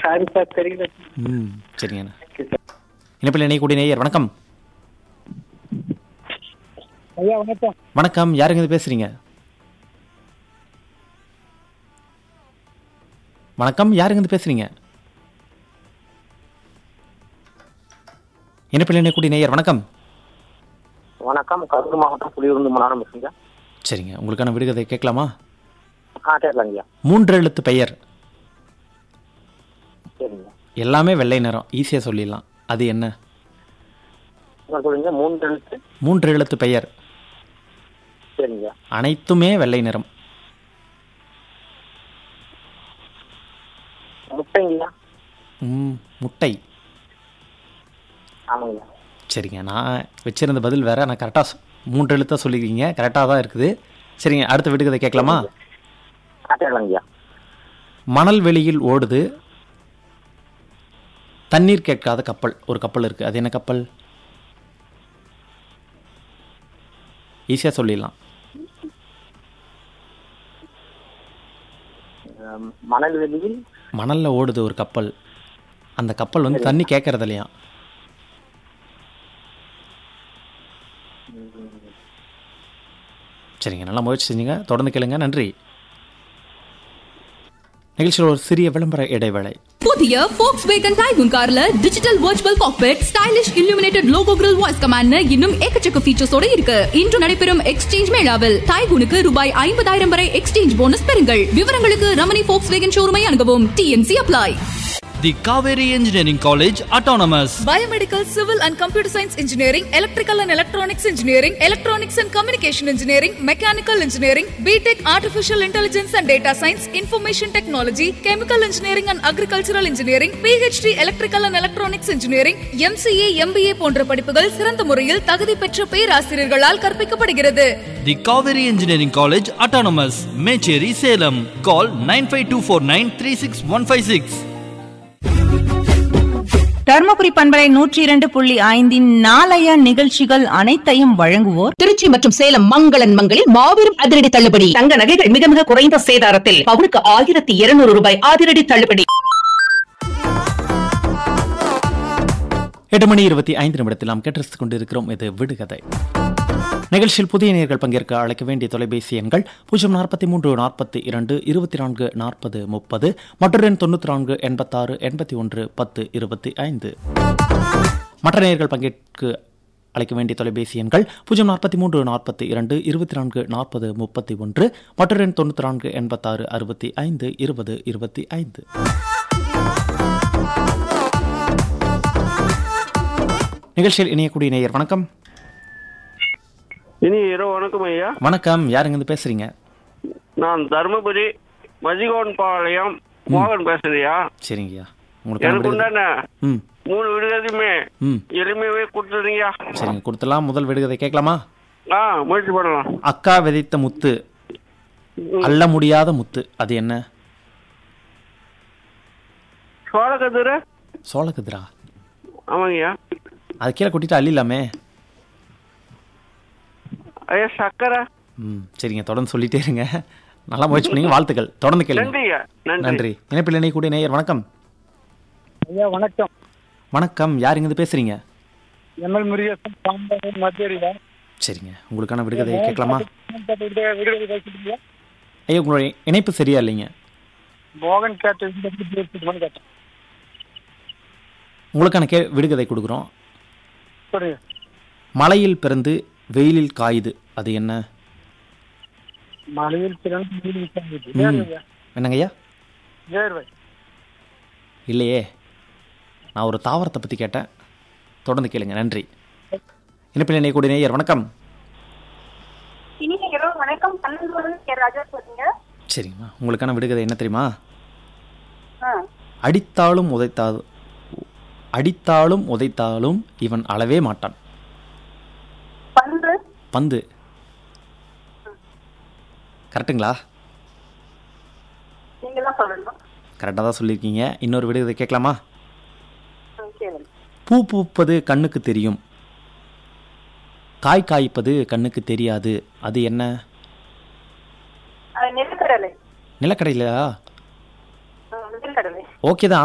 Sorry sir தெரியல ம் சரிங்கண்ணா இணைப்பில் இணையக்கூடிய நேயர் வணக்கம் ஐயா வணக்கம் வணக்கம் யாருங்க இது பேசுறீங்க வணக்கம் யாருங்க இது பேசுறீங்க இணைப்பில் இணையக்கூடிய நேயர் வணக்கம் வணக்கம் கரூர் மாவட்டம் புலியூர்ந்து மனாரம் பேசுங்க சரிங்க உங்களுக்கான விடுகதை கேட்கலாமா ஆ கேட்கலாங்கய்யா மூன்று எழுத்து பெயர் சரிங்க எல்லாமே வெள்ளை நிறம் ஈஸியாக சொல்லிடலாம் அது என்ன என்ன சொல்லுங்க மூன்று எழுத்து மூன்று எழுத்து பெயர் சரிங்க அனைத்துமே வெள்ளை நிறம் முட்டைங்கய்யா ம், முட்டை ஆமாங்கய்யா சரிங்க நான் வச்சிருந்த பதில் வேற நான் கரெக்டாக மூன்று எழுத்தாக சொல்லியிருக்கீங்க கரெக்டாக தான் இருக்குது சரிங்க அடுத்த விடுகதை கேட்கலாமா ஆ கேட்கலாங்கய்யா மணல் வெளியில் ஓடுது தண்ணீர் கேட்காத கப்பல் ஒரு கப்பல் இருக்குது அது என்ன கப்பல் ஈஸியாக சொல்லிடலாம் அஹ், மணல் வெளியில் மணலில் ஓடுது ஒரு கப்பல் அந்த கப்பல் வந்து தண்ணி கேட்கறது இல்லையா சரிங்க நல்லா முயற்சி செஞ்சீங்க தொடர்ந்து கேளுங்க நன்றி நிகழ்ச்சியில் ஒரு சிறிய விளம்பர இடைவேளை புதிய Volkswagen Taigun கார்ல digital virtual cockpit stylish illuminated logo grill voice command இன்னும் ஏக்கச்சக்க ஃபீச்சர்ஸோட இருக்கு இன்று நடைபெறும் எக்ஸ்சேஞ்ச் மேளாவில் டைகுனுக்கு ரூபாய் ஐம்பதாயிரம் வரை எக்ஸ்சேஞ்ச் போனஸ் பெறுங்கள் விவரங்களுக்கு ரமணி Volkswagen ஷோரூமை அணுகவும் TNC apply The Kaveri Engineering College Autonomous. Biomedical, Civil and Computer Science Engineering, Electrical and Electronics Engineering, Electronics and Communication Engineering, Mechanical Engineering, BTech Artificial Intelligence and Data Science, Information Technology, Chemical Engineering and Agricultural Engineering, PhD Electrical and Electronics Engineering, MCA, MBA போன்ற படிப்புகள் சிறந்த முறையில் தகுதி பெற்ற பேராசிரியர்களால் கற்பிக்கப்படுகிறது The Kaveri Engineering College Autonomous. Mecheri Salem. Call 95249 Dharmapuri பண்பலை நூற்றி இரண்டு புள்ளி ஐந்தின் நாளைய நிகழ்ச்சிகள் அனைத்தையும் வழங்குவோர் திருச்சி மற்றும் சேலம் மங்களன் மங்களில் மாபெரும் அதிரடி தள்ளுபடி தங்க நகைகள் மிக மிக குறைந்த சேதாரத்தில் பவுனுக்கு ஆயிரத்தி இருநூறு ரூபாய் அதிரடி தள்ளுபடி எட்டு மணி இருபத்தி ஐந்து நிமிடத்தில் நாம் கேட்டு கொண்டிருக்கிறோம் இது விடுகதை நிகழ்ச்சியில் புதிய நேயர்கள் பங்கேற்க அழைக்க வேண்டிய தொலைபேசி எண்கள் பூஜ்ஜியம் நாற்பத்தி மூன்று நாற்பத்தி இரண்டு இருபத்தி நான்கு நாற்பது முப்பது மற்றொரு எண் தொண்ணூற்றி நான்கு எண்பத்தாறு எண்பத்தி ஒன்று பத்து இருபத்தி ஐந்து மற்ற நேயர்கள் பங்கேற்க அழைக்க வேண்டிய தொலைபேசி எண்கள் பூஜ்ஜியம் நாற்பத்தி மூன்று நாற்பத்தி இரண்டு இருபத்தி நான்கு நாற்பது முப்பத்தி ஒன்று மற்றொரு எண் தொண்ணூற்றி நான்கு எண்பத்தாறு அறுபத்தி ஐந்து இருபது இருபத்தி ஐந்து நிகழ்ச்சியில் இணையக்கூடிய நேயர் வணக்கம் இனி இரவு வணக்கம் ஐயா வணக்கம் யாருங்க இருந்து பேசுறீங்க நான் தருமபுரி மதிகோன் பாளையம் மோகன் பேசுறியா சரிங்கய்யா உங்களுக்கு எனக்கு விடுகதை- உண்டான ம் மூணு விடுகதையுமே ம் எளிமையாவே கொடுத்துருங்கய்யா சரிங்க கொடுத்துலாம் முதல் விடுகதை கேட்கலாமா ஆ முயற்சி பண்ணலாம் அக்கா விதைத்த முத்து அள்ள முடியாத முத்து அது என்ன சோளக்கதிர சோளக்கதிரா ஆமாங்கய்யா அது கீழே கொட்டிட்டு அள்ளிலாமே ஐயா சக்கரை ம் சரிங்க தொடர்ந்து சொல்லிட்டே இருங்க நல்லா முயற்சி பண்ணீங்க வாழ்த்துக்கள் தொடர்ந்து கேளுங்க நன்றிங்க நன்றி நன்றி இணைப்பில் இணையக்கூடிய நேயர் வணக்கம் ஐயா வணக்கம் வணக்கம் யார் இருந்து பேசுறீங்க எம்எல் முருகேசன் பாம்பன் மத்தியரியா சரிங்க உங்களுக்கான விடுகதையை கேட்கலாமா விடுதலை பேசுறீங்க ஐயா உங்களுடைய இணைப்பு சரியா இல்லைங்க மோகன் கேட்டு இந்த பத்தி பேசிட்டு கேட்டேன் உங்களுக்கான கே விடுகதை கொடுக்குறோம் சொல்லுங்க மலையில் பிறந்து வெயிலில் காயுது அது என்ன மலையில் பிறந்து நீர் விசாரிச்சு ம். வேர்வை என்னங்கய்யா வேர்வை இல்லையே நான் ஒரு தாவரத்தை பற்றி கேட்டேன் தொடர்ந்து கேளுங்க நன்றி இணைப்பில் இணையக்கூடிய நேயர் வணக்கம் இனிய இரவு வணக்கம் பன்னெண்டு கே ராஜா சொல்றீங்க சரிங்கம்மா உங்களுக்கான விடுகதை என்ன தெரியுமா ஆ, அடித்தாலும் உதைத்தாலும் அடித்தாலும் உதைத்தாலும் இவன் அளவே மாட்டான் பந்து பந்து கரெக்டுங்களா நீங்க தான் சொல்லணும் கரெக்டாக தான் சொல்லியிருக்கீங்க இன்னொரு விடுகதை கேட்கலாமா ம், கேளுங்க பூ பூப்பது கண்ணுக்கு தெரியும் காய் காய்ப்பது கண்ணுக்கு தெரியாது அது என்ன அது நிலக்கடலை நிலக்கடையிலா ம், நிலக்கடலை ஓகே தான்